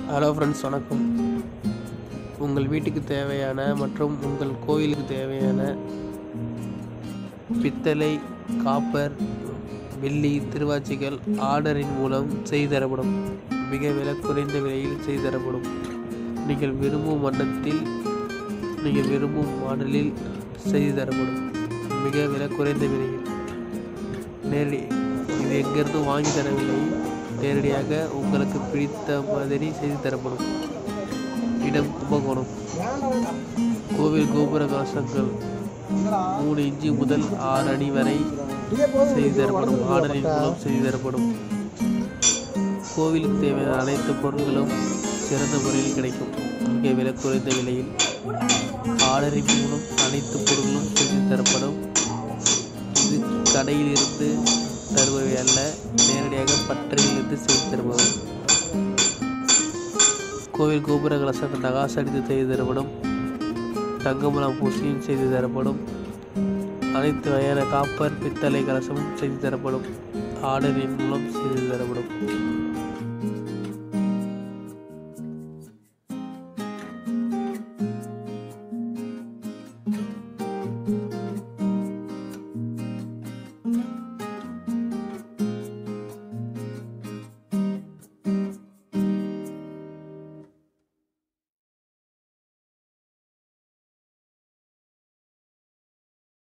hello friends வணக்கம் உங்கள் வீட்டுக்கு தேவையான மற்றும் உங்கள் கோயிலுக்கு தேவையான பித்தளை காப்பர் வெள்ளி திருவாச்சிகள் ஆர்டரின் மூலம் செய்து தரப்படும் மிக விலை குறைந்த விலையில் செய்து தரப்படும் நீங்கள் விரும்பும் வண்ணத்தில் நீங்கள் விரும்பும் மாடலில் செய்து தரப்படும் மிக விலை குறைந்த விலையில் நேரடி இது எங்கிருந்து வாங்கி தரவில்லை நேரடியாக உங்களுக்கு பிடித்த மாதிரி செய்து தரப்படும் இடம் கும்பகோணம் கோவில் கோபுர கலசங்கள் மூணு இன்ச்சு முதல் ஆறு அடி வரை செய்து தரப்படும் ஆர்டரின் மூலம் செய்து தரப்படும் கோவிலுக்கு தேவையான அனைத்து பொருட்களும் சிறந்த முறையில் கிடைக்கும் மிக விலை குறைந்த விலையில் ஆர்டரின் மூலம் அனைத்து பொருட்களும் செய்து தரப்படும் இது கடையில் இருந்து தருபவை அல்ல நேரடியாக பட்டறையிலிருந்து செய்து தருபவை கோவில் கோபுர கலசங்கள் நகாசு அடித்து செய்து தரப்படும் தங்கமலம் பூசியும் செய்து தரப்படும் அனைத்து வகையான காப்பர் பித்தளை கலசமும் செய்து தரப்படும் ஆர்டரின் மூலம் செய்து தரப்படும்